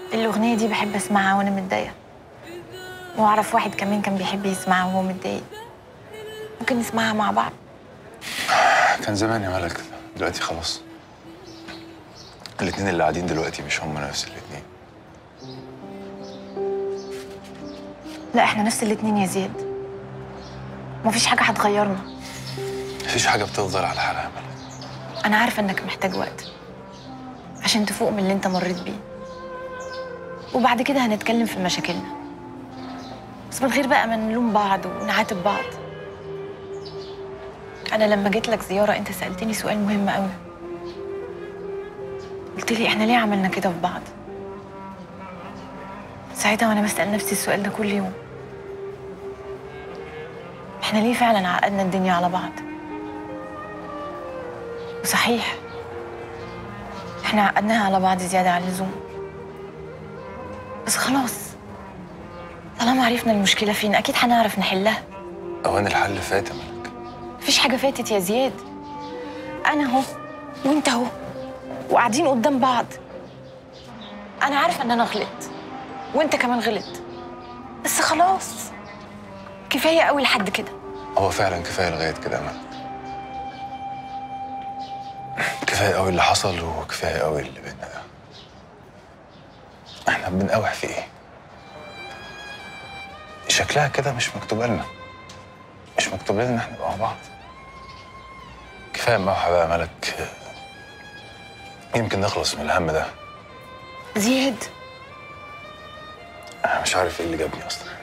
الأغنية دي بحب أسمعها وأنا متضايقة وأعرف واحد كمان كان بيحب يسمعها وهو متضايق ممكن نسمعها مع بعض كان زمان يا ملك دلوقتي خلاص الاتنين اللي قاعدين دلوقتي مش هم نفس الاتنين لا إحنا نفس الاتنين يا زياد مفيش حاجة هتغيرنا مفيش حاجة بتفضل على حالها يا ملك أنا عارفة إنك محتاج وقت عشان تفوق من اللي أنت مريت بيه وبعد كده هنتكلم في مشاكلنا بس من غير بقى ما نلوم بعض ونعاتب بعض أنا لما جيت لك زيارة أنت سألتني سؤال مهم قوي قلت لي إحنا ليه عملنا كده في بعض ساعتها وأنا بسأل نفسي السؤال ده كل يوم إحنا ليه فعلا عقدنا الدنيا على بعض وصحيح إحنا عقدناها على بعض زيادة عن اللزوم بس خلاص طالما عرفنا المشكلة فين أكيد هنعرف نحلها أوان الحل فات يا ملك مفيش حاجة فاتت يا زياد أنا أهو وأنت أهو وقاعدين قدام بعض أنا عارفة إن أنا غلطت وأنت كمان غلط بس خلاص كفاية قوي لحد كده هو فعلا كفاية لغاية كده يا ملك كفاية قوي اللي حصل وكفاية قوي اللي بينا ده احنا بنقاوح في ايه؟ شكلها كده مش مكتوبة لنا مش مكتوب لنا ان احنا نبقى مع بعض كفاية موحة بقى يا ملك يمكن نخلص من الهم ده زياد انا مش عارف ايه اللي جابني اصلا